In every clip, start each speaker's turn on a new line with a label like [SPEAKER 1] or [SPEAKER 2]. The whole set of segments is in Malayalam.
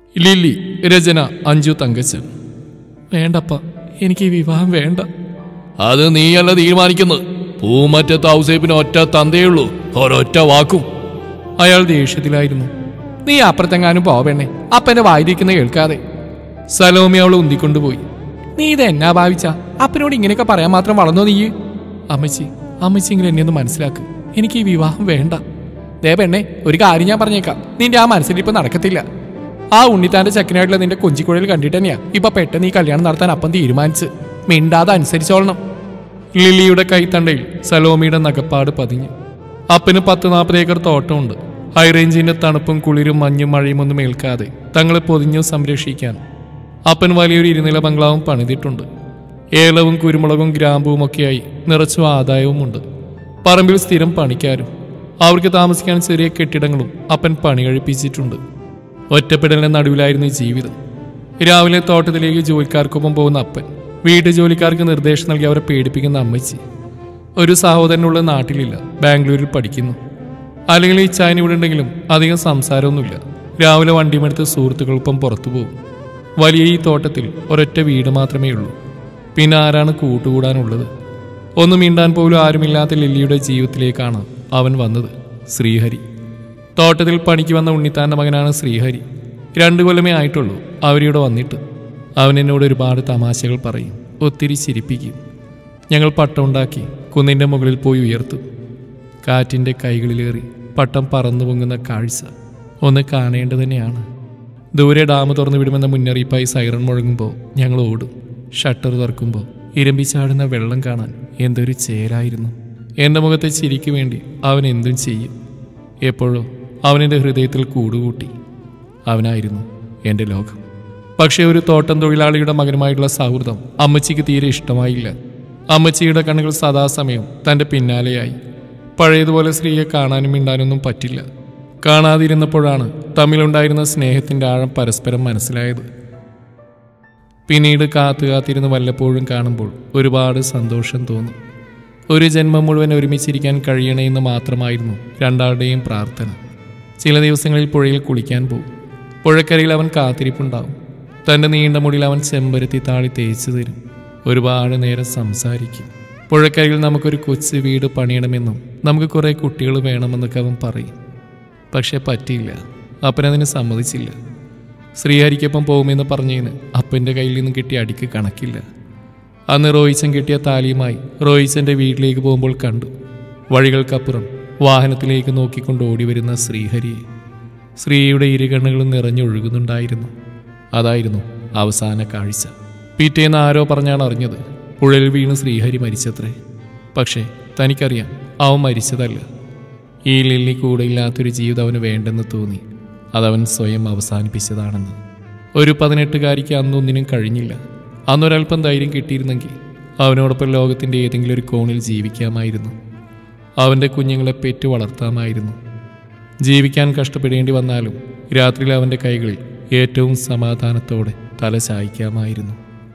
[SPEAKER 1] ലില്ലി രചന അഞ്ജു തങ്കച്ചൻ വേണ്ടപ്പ എനിക്ക് ഈ വിവാഹം വേണ്ട അത് നീയല്ല തീരുമാനിക്കുന്നത് പൂമറ്റത്ത് ഔസേപ്പിന് ഒറ്റ തന്തയുള്ളൂ ഒരൊറ്റ വാക്കും അയാൾ ദേഷ്യത്തിലായിരുന്നു നീ അപ്പുറത്തെങ്ങാനും പോവേണേ അപ്പന്റെ വായിരിക്കുന്ന കേൾക്കാതെ സലോമി അവളെ ഉന്തിക്കൊണ്ടുപോയി നീ ഇത് എന്നാ ഭാവിച്ച അപ്പനോട് ഇങ്ങനെയൊക്കെ പറയാൻ മാത്രം വളർന്നോ നീ അമ്മച്ചി അമ്മച്ചിയെങ്കിലും എന്നെ ഒന്ന് മനസ്സിലാക്ക് എനിക്ക് ഈ വിവാഹം വേണ്ട ദേ പെണ്ണെ ഒരു കാര്യം ഞാൻ പറഞ്ഞേക്കാം നിന്റെ ആ മനസ്സിലിപ്പോ നടക്കത്തില്ല ആ ഉണ്ണിത്താന്റെ ചെക്കനായിട്ടുള്ള നിന്റെ കൊഞ്ചിക്കുഴയിൽ കണ്ടിട്ട് തന്നെയാ ഇപ്പൊ പെട്ടെന്ന് ഈ കല്യാണം നടത്താൻ അപ്പം തീരുമാനിച്ച് മിണ്ടാതെ അനുസരിച്ചോളണം ലില്ലിയുടെ കൈത്തണ്ടയിൽ സലോമിയുടെ നഗപ്പാട് പതിഞ്ഞു അപ്പന് പത്ത് നാൽപ്പത് ഏക്കർ തോട്ടമുണ്ട് ഹൈറേഞ്ചിന്റെ തണുപ്പും കുളിരും മഞ്ഞും മഴയും ഒന്നും ഏൽക്കാതെ തങ്ങളെ പൊതിഞ്ഞു സംരക്ഷിക്കാൻ അപ്പൻ വലിയൊരു ഇരുനില ബംഗ്ലാവും പണിതിട്ടുണ്ട് ഏലവും കുരുമുളകും ഗ്രാമ്പുവും ഒക്കെയായി നിറച്ചു ആദായവുമുണ്ട് പറമ്പിൽ സ്ഥിരം പണിക്കാരും അവർക്ക് താമസിക്കാൻ ചെറിയ കെട്ടിടങ്ങളും അപ്പൻ പണി കഴിപ്പിച്ചിട്ടുണ്ട് ഒറ്റപ്പെടലിന്റെ നടുവിലായിരുന്നു ഈ ജീവിതം രാവിലെ തോട്ടത്തിലേക്ക് ജോലിക്കാർക്കൊപ്പം പോകുന്ന അപ്പൻ വീട്ടു ജോലിക്കാർക്ക് നിർദ്ദേശം നൽകി അവരെ പേടിപ്പിക്കുന്ന അമ്മച്ചി ഒരു സഹോദരനുള്ള നാട്ടിലില്ല ബാംഗ്ലൂരിൽ പഠിക്കുന്നു അല്ലെങ്കിൽ ഈ ചായന ഇവിടെ ഉണ്ടെങ്കിലും അധികം സംസാരമൊന്നുമില്ല രാവിലെ വണ്ടിയുമെടുത്ത് സുഹൃത്തുക്കൾക്കൊപ്പം പുറത്തു പോകും വലിയ ഈ തോട്ടത്തിൽ ഒരൊറ്റ വീട് മാത്രമേ ഉള്ളൂ പിന്നെ ആരാണ് കൂട്ടുകൂടാനുള്ളത് ഒന്നും മിണ്ടാൻ പോലും ആരുമില്ലാത്ത ലില്ലിയുടെ ജീവിതത്തിലേക്കാണ് അവൻ വന്നത് ശ്രീഹരി തോട്ടത്തിൽ പണിക്ക് വന്ന ഉണ്ണിത്താന്റെ മകനാണ് ശ്രീഹരി രണ്ടു കൊല്ലമേ ആയിട്ടുള്ളൂ അവരിവിടെ വന്നിട്ട് അവൻ എന്നോട് ഒരുപാട് തമാശകൾ പറയും ഒത്തിരി ചിരിപ്പിക്കും ഞങ്ങൾ പട്ടം ഉണ്ടാക്കി കുന്നിൻ്റെ മുകളിൽ പോയി ഉയർത്തും കാറ്റിൻ്റെ കൈകളിലേറി പട്ടം പറന്നു പൊങ്ങുന്ന കാഴ്ച ഒന്ന് കാണേണ്ടത് തന്നെയാണ് ദൂരെ ഡാം തുറന്നു വിടുമെന്ന മുന്നറിയിപ്പായി സൈറൺ മുഴങ്ങുമ്പോൾ ഞങ്ങൾ ഓടും ഷട്ടർ തുറക്കുമ്പോൾ ഇരമ്പിച്ചാടുന്ന വെള്ളം കാണാൻ എന്തൊരു ചേരായിരുന്നു എൻ്റെ മുഖത്തെ ചിരിക്ക് വേണ്ടി അവൻ എന്തും ചെയ്യും എപ്പോഴോ അവനെൻ്റെ ഹൃദയത്തിൽ കൂടുകൂട്ടി അവനായിരുന്നു എൻ്റെ ലോകം പക്ഷേ ഒരു തോട്ടം തൊഴിലാളിയുടെ മകനുമായിട്ടുള്ള സൗഹൃദം അമ്മച്ചിക്ക് തീരെ ഇഷ്ടമായില്ല അമ്മച്ചിയുടെ കണ്ണുകൾ സദാസമയം തൻ്റെ പിന്നാലെയായി പഴയതുപോലെ സ്ത്രീയെ കാണാനും മിണ്ടാനൊന്നും പറ്റില്ല കാണാതിരുന്നപ്പോഴാണ് തമ്മിലുണ്ടായിരുന്ന സ്നേഹത്തിൻ്റെ ആഴം പരസ്പരം മനസ്സിലായത് പിന്നീട് കാത്തു കാത്തിരുന്ന് വല്ലപ്പോഴും കാണുമ്പോൾ ഒരുപാട് സന്തോഷം തോന്നും ഒരു ജന്മം മുഴുവൻ ഒരുമിച്ചിരിക്കാൻ കഴിയണമെന്ന് മാത്രമായിരുന്നു രണ്ടാളുടെയും പ്രാർത്ഥന ചില ദിവസങ്ങളിൽ പുഴയിൽ കുളിക്കാൻ പോകും പുഴക്കരയിൽ അവൻ കാത്തിരിപ്പുണ്ടാവും തൻ്റെ നീണ്ട മുടിയിൽ അവൻ ചെമ്പരത്തി താളി തേച്ചു തരും ഒരുപാട് നേരം സംസാരിക്കും പുഴക്കരയിൽ നമുക്കൊരു കൊച്ചു വീട് പണിയണമെന്നും നമുക്ക് കുറേ കുട്ടികൾ വേണമെന്നൊക്കെ അവൻ പറയും പക്ഷെ പറ്റിയില്ല അപ്പനതിന് സമ്മതിച്ചില്ല ശ്രീഹരിക്കൊപ്പം പോകുമെന്ന് പറഞ്ഞതിന് അപ്പൻ്റെ കയ്യിൽ നിന്നും കിട്ടിയ അടിക്ക് കണക്കില്ല അന്ന് റോയിച്ചൻ കിട്ടിയ താലിയുമായി റോയിച്ചൻ്റെ വീട്ടിലേക്ക് പോകുമ്പോൾ കണ്ടു വഴികൾക്കപ്പുറം വാഹനത്തിലേക്ക് നോക്കിക്കൊണ്ട് ഓടി വരുന്ന ശ്രീഹരിയെ ശ്രീയുടെ ഇരുകണ്ണുകളും നിറഞ്ഞൊഴുകുന്നുണ്ടായിരുന്നു അതായിരുന്നു അവസാന കാഴ്ച പിറ്റേന്ന് ആരോ പറഞ്ഞാണ് അറിഞ്ഞത് പുഴയിൽ വീണ് ശ്രീഹരി മരിച്ചത്രേ പക്ഷേ തനിക്കറിയാം അവൻ മരിച്ചതല്ല ഈ ലില്ലി കൂടെ ഇല്ലാത്തൊരു ജീവിതം അവന് വേണ്ടെന്ന് തോന്നി അതവൻ സ്വയം അവസാനിപ്പിച്ചതാണെന്ന് ഒരു പതിനെട്ടുകാരിക്ക് അന്നൊന്നിനും കഴിഞ്ഞില്ല അന്നൊരൽപ്പം ധൈര്യം കിട്ടിയിരുന്നെങ്കിൽ അവനോടൊപ്പം ലോകത്തിൻ്റെ ഏതെങ്കിലും ഒരു കോണിൽ ജീവിക്കാമായിരുന്നു അവൻ്റെ കുഞ്ഞുങ്ങളെ പെറ്റു വളർത്താമായിരുന്നു ജീവിക്കാൻ കഷ്ടപ്പെടേണ്ടി വന്നാലും രാത്രിയിൽ അവൻ്റെ കൈകളിൽ ഏറ്റവും സമാധാനത്തോടെ തല ചായ്ക്കാമായിരുന്നു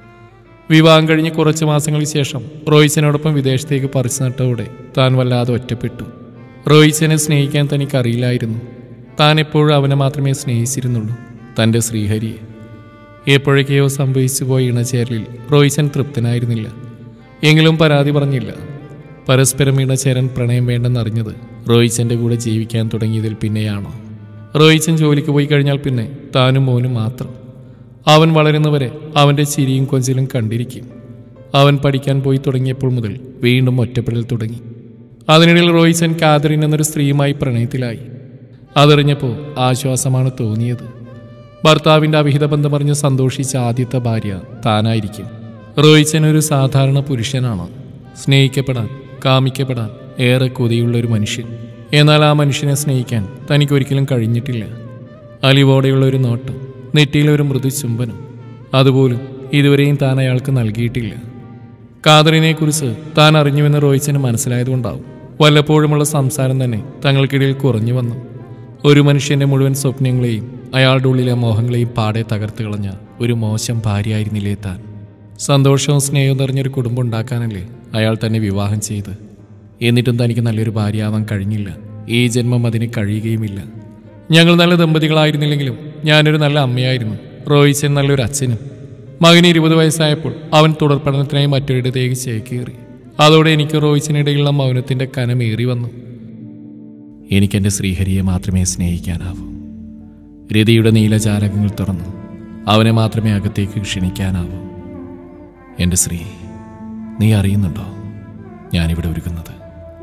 [SPEAKER 1] വിവാഹം കഴിഞ്ഞ് കുറച്ച് മാസങ്ങൾക്ക് ശേഷം റോയിച്ചനോടൊപ്പം വിദേശത്തേക്ക് പറിച്ചു നട്ടതോടെ താൻ വല്ലാതെ ഒറ്റപ്പെട്ടു റോയിച്ചനെ സ്നേഹിക്കാൻ തനിക്ക് അറിയില്ലായിരുന്നു താൻ എപ്പോഴും അവനെ മാത്രമേ സ്നേഹിച്ചിരുന്നുള്ളൂ തൻ്റെ ശ്രീഹരിയെ എപ്പോഴൊക്കെയോ സംഭവിച്ചു പോയ ഇണചേരലിൽ റോയിച്ചൻ തൃപ്തനായിരുന്നില്ല എങ്കിലും പരാതി പറഞ്ഞില്ല പരസ്പരം ഇണചേരാൻ പ്രണയം വേണ്ടെന്നറിഞ്ഞത് റോയിച്ചൻ്റെ കൂടെ ജീവിക്കാൻ തുടങ്ങിയതിൽ പിന്നെയാണോ റോയിച്ചൻ ജോലിക്ക് പോയി കഴിഞ്ഞാൽ പിന്നെ താനും മോനും മാത്രം അവൻ വളരുന്നവരെ അവൻ്റെ ചിരിയും കൊഞ്ചലും കണ്ടിരിക്കും അവൻ പഠിക്കാൻ പോയി തുടങ്ങിയപ്പോൾ മുതൽ വീണ്ടും ഒറ്റപ്പെടൽ തുടങ്ങി അതിനിടയിൽ റോയിച്ചൻ കാതറിൻ എന്നൊരു സ്ത്രീയുമായി പ്രണയത്തിലായി അതറിഞ്ഞപ്പോൾ ആശ്വാസമാണ് തോന്നിയത് ഭർത്താവിൻ്റെ അവിഹിത ബന്ധമറിഞ്ഞ് സന്തോഷിച്ച ആദ്യത്തെ ഭാര്യ താനായിരിക്കും റോയിച്ചൻ ഒരു സാധാരണ പുരുഷനാണ് സ്നേഹിക്കപ്പെടാൻ കാമിക്കപ്പെടാൻ ഏറെ കൊതിയുള്ള ഒരു മനുഷ്യൻ എന്നാൽ ആ മനുഷ്യനെ സ്നേഹിക്കാൻ തനിക്കൊരിക്കലും കഴിഞ്ഞിട്ടില്ല അലിവോടെയുള്ള ഒരു നോട്ടം നെറ്റിയിലെ ഒരു മൃദു ചുംബനം അതുപോലും ഇതുവരെയും താൻ അയാൾക്ക് നൽകിയിട്ടില്ല കാതറിനെക്കുറിച്ച് താൻ അറിഞ്ഞുവെന്ന് റോയിച്ചന് മനസ്സിലായതുകൊണ്ടാവും വല്ലപ്പോഴുമുള്ള സംസാരം തന്നെ തങ്ങൾക്കിടയിൽ കുറഞ്ഞു വന്നു ഒരു മനുഷ്യന്റെ മുഴുവൻ സ്വപ്നങ്ങളെയും അയാളുടെ ഉള്ളിലെ മോഹങ്ങളെയും പാടെ തകർത്ത് കളഞ്ഞ ഒരു മോശം ഭാര്യയായിരുന്നില്ലേ താൻ സന്തോഷവും സ്നേഹവും നിറഞ്ഞൊരു കുടുംബം ഉണ്ടാക്കാനല്ലേ അയാൾ തന്നെ വിവാഹം ചെയ്ത് എന്നിട്ടും തനിക്ക് നല്ലൊരു ഭാര്യയാവാൻ കഴിഞ്ഞില്ല ഈ ജന്മം അതിന് കഴിയുകയുമില്ല ഞങ്ങൾ നല്ല ദമ്പതികളായിരുന്നില്ലെങ്കിലും ഞാനൊരു നല്ല അമ്മയായിരുന്നു റോയിച്ചൻ നല്ലൊരു അച്ഛനും മകന് ഇരുപത് വയസ്സായപ്പോൾ അവൻ തുടർ പഠനത്തിനായി മറ്റൊരിടത്തേക്ക് ചേക്കേറി അതോടെ എനിക്ക് റോയിച്ചിനിടയിലുള്ള മൗനത്തിന്റെ കനമേറി വന്നു എനിക്കെൻ്റെ ശ്രീഹരിയെ മാത്രമേ സ്നേഹിക്കാനാവൂ രതിയുടെ നീലജാലകങ്ങൾ തുറന്നു അവനെ മാത്രമേ അകത്തേക്ക് ക്ഷണിക്കാനാവൂ എൻ്റെ ശ്രീ നീ അറിയുന്നുണ്ടോ ഞാനിവിടെ ഒരുങ്ങുന്നത്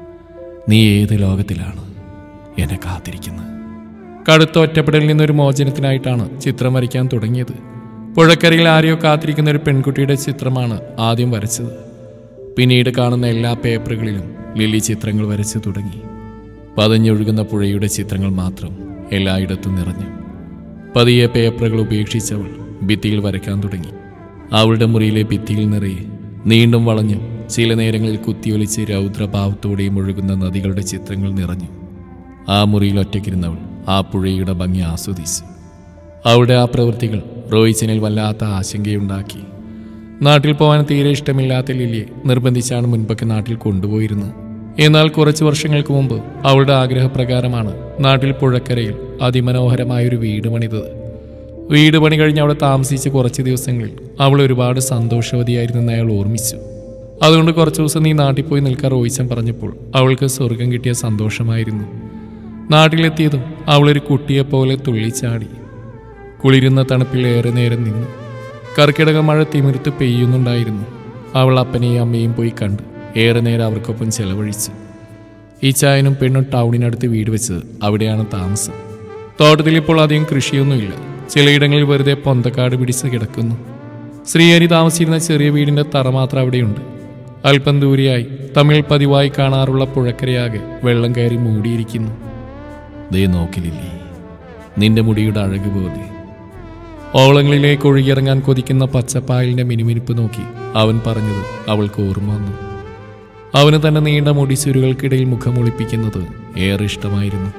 [SPEAKER 1] നീ ഏത് ലോകത്തിലാണ് എന്നെ കാത്തിരിക്കുന്നത് കടുത്ത ഒറ്റപ്പെടലിൽ നിന്നൊരു മോചനത്തിനായിട്ടാണ് ചിത്രം വരയ്ക്കാൻ തുടങ്ങിയത് പുഴക്കരയിൽ ആരെയോ കാത്തിരിക്കുന്ന ഒരു പെൺകുട്ടിയുടെ ചിത്രമാണ് ആദ്യം വരച്ചത് പിന്നീട് കാണുന്ന എല്ലാ പേപ്പറുകളിലും ലില്ലി ചിത്രങ്ങൾ വരച്ചു തുടങ്ങി പതഞ്ഞൊഴുകുന്ന പുഴയുടെ ചിത്രങ്ങൾ മാത്രം എല്ലായിടത്തും നിറഞ്ഞു പതിയെ പേപ്പറുകൾ ഉപേക്ഷിച്ചവൾ ഭിത്തിയിൽ വരയ്ക്കാൻ തുടങ്ങി അവളുടെ മുറിയിലെ ഭിത്തിയിൽ നിറയെ നീണ്ടും വളഞ്ഞും ചില നേരങ്ങളിൽ കുത്തിയൊലിച്ച് രൗദ്രഭാവത്തോടെയും ഒഴുകുന്ന നദികളുടെ ചിത്രങ്ങൾ നിറഞ്ഞു ആ മുറിയിൽ ഒറ്റയ്ക്കിരുന്നവൾ ആ പുഴയുടെ ഭംഗി ആസ്വദിച്ചു അവളുടെ ആ പ്രവൃത്തികൾ റോയിച്ചിനിൽ വല്ലാത്ത ആശങ്കയുണ്ടാക്കി നാട്ടിൽ പോകാൻ തീരെ ഇഷ്ടമില്ലാത്ത ലില്ലിയെ നിർബന്ധിച്ചാണ് മുൻപൊക്കെ നാട്ടിൽ കൊണ്ടുപോയിരുന്നത് എന്നാൽ കുറച്ച് വർഷങ്ങൾക്ക് മുമ്പ് അവളുടെ ആഗ്രഹപ്രകാരമാണ് നാട്ടിൽ പുഴക്കരയിൽ അതിമനോഹരമായൊരു വീട് പണിതത് വീട് പണി കഴിഞ്ഞ് അവിടെ താമസിച്ച കുറച്ച് ദിവസങ്ങളിൽ അവൾ ഒരുപാട് സന്തോഷവതിയായിരുന്നെന്ന് അയാൾ ഓർമ്മിച്ചു അതുകൊണ്ട് കുറച്ച് ദിവസം നീ നാട്ടിൽ പോയി നിൽക്കാൻ റോയിച്ചൻ പറഞ്ഞപ്പോൾ അവൾക്ക് സ്വർഗം കിട്ടിയ സന്തോഷമായിരുന്നു നാട്ടിലെത്തിയതും അവളൊരു കുട്ടിയെപ്പോലെ തുള്ളിച്ചാടി കുളിരുന്ന തണുപ്പിൽ ഏറെ നേരം നിന്നു കർക്കിടക മഴ തിമിർത്ത് പെയ്യുന്നുണ്ടായിരുന്നു അവൾ അപ്പനെയും അമ്മയും പോയി കണ്ടു ഏറെ നേരം അവർക്കൊപ്പം ചെലവഴിച്ചു ഈ ചായനും പെണ്ണും ടൗണിനടുത്ത് വീട് വെച്ചത് അവിടെയാണ് താമസം തോട്ടത്തിൽ ഇപ്പോൾ അധികം കൃഷിയൊന്നുമില്ല ചിലയിടങ്ങളിൽ വെറുതെ പൊന്തക്കാട് പിടിച്ച് കിടക്കുന്നു ശ്രീഹരി താമസിച്ചിരുന്ന ചെറിയ വീടിന്റെ തറ മാത്രം അവിടെയുണ്ട് അല്പം ദൂരെയായി തമിഴ് പതിവായി കാണാറുള്ള പുഴക്കരയാകെ വെള്ളം കയറി മൂടിയിരിക്കുന്നു ദേ നോക്കിലില്ലേ നിന്റെ മുടിയുടെ അഴക് പോലെ ഓളങ്ങളിലേക്ക് ഒഴുകിയിറങ്ങാൻ കൊതിക്കുന്ന പച്ചപ്പായലിന്റെ മിനുമിനുപ്പ് നോക്കി അവൻ പറഞ്ഞത് അവൾക്ക് ഓർമ്മ വന്നു അവന് തന്റെ നീണ്ട മുടിച്ചുരുകൾക്കിടയിൽ മുഖമൊളിപ്പിക്കുന്നത് ഏറെ ഇഷ്ടമായിരുന്നു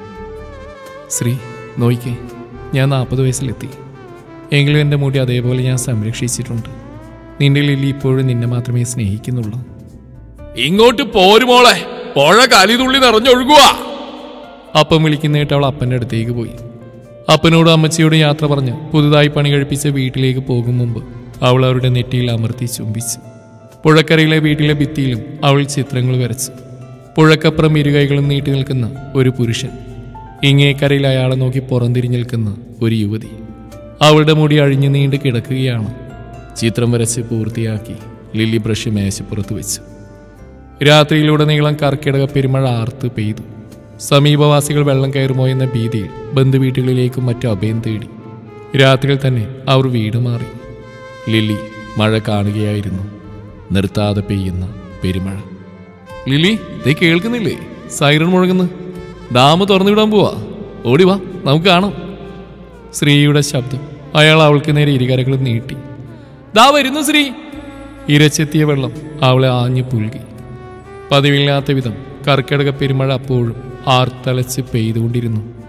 [SPEAKER 1] ശ്രീ നോയിക്കേ ഞാൻ നാൽപ്പത് വയസ്സിലെത്തി എങ്കിലും എൻ്റെ മുടി അതേപോലെ ഞാൻ സംരക്ഷിച്ചിട്ടുണ്ട് നിന്റെ ലില്ലി ഇപ്പോഴും നിന്നെ മാത്രമേ സ്നേഹിക്കുന്നുള്ളൂ
[SPEAKER 2] ഇങ്ങോട്ട് പോരുമോളെ പുഴ കലിതുള്ളി നിറഞ്ഞൊഴുകുക
[SPEAKER 1] അപ്പം വിളിക്കുന്നേട്ട് അവൾ അപ്പൻ്റെ അടുത്തേക്ക് പോയി അപ്പനോടും അമ്മച്ചിയോടും യാത്ര പറഞ്ഞ് പുതുതായി പണി കഴിപ്പിച്ച വീട്ടിലേക്ക് പോകും മുമ്പ് അവൾ അവരുടെ നെറ്റിയിൽ അമർത്തി ചുംബിച്ചു പുഴക്കരയിലെ വീട്ടിലെ ഭിത്തിയിലും അവൾ ചിത്രങ്ങൾ വരച്ചു പുഴക്കപ്പുറം ഇരുകൈകളും നീട്ടി നിൽക്കുന്ന ഒരു പുരുഷൻ ഇങ്ങേക്കരയിൽ അയാളെ നോക്കി പുറംതിരിഞ്ഞ് നിൽക്കുന്ന ഒരു യുവതി അവളുടെ മുടി അഴിഞ്ഞു നീണ്ട് കിടക്കുകയാണ് ചിത്രം വരച്ച് പൂർത്തിയാക്കി ലില്ലി ബ്രഷ് മേശപ്പുറത്ത് വെച്ചു രാത്രിയിലൂടെ നീളം കർക്കിടക പെരുമഴ ആർത്ത് പെയ്തു സമീപവാസികൾ വെള്ളം കയറുമോ എന്ന ഭീതിയിൽ ബന്ധുവീട്ടുകളിലേക്കും മറ്റും അഭയം തേടി രാത്രിയിൽ തന്നെ അവർ വീട് മാറി ലില്ലി മഴ കാണുകയായിരുന്നു നിർത്താതെ പെയ്യുന്ന പെരുമഴ ലില്ലി ദേ കേൾക്കുന്നില്ലേ സൈറൺ മുഴങ്ങുന്നു ഡാം തുറന്നു വിടാൻ പോവാ ഓടി വാ നമുക്ക് കാണാം ശ്രീയുടെ ശബ്ദം അയാൾ അവൾക്ക് നേരെ ഇരുകരകളും നീട്ടി ദാ വരുന്നു ശ്രീ ഇരച്ചെത്തിയ വെള്ളം അവളെ ആഞ്ഞു പുൽകി പതിവില്ലാത്ത വിധം കർക്കിടക പെരുമഴ അപ്പോഴും ആർത്തലച്ച് പെയ്തുകൊണ്ടിരുന്നു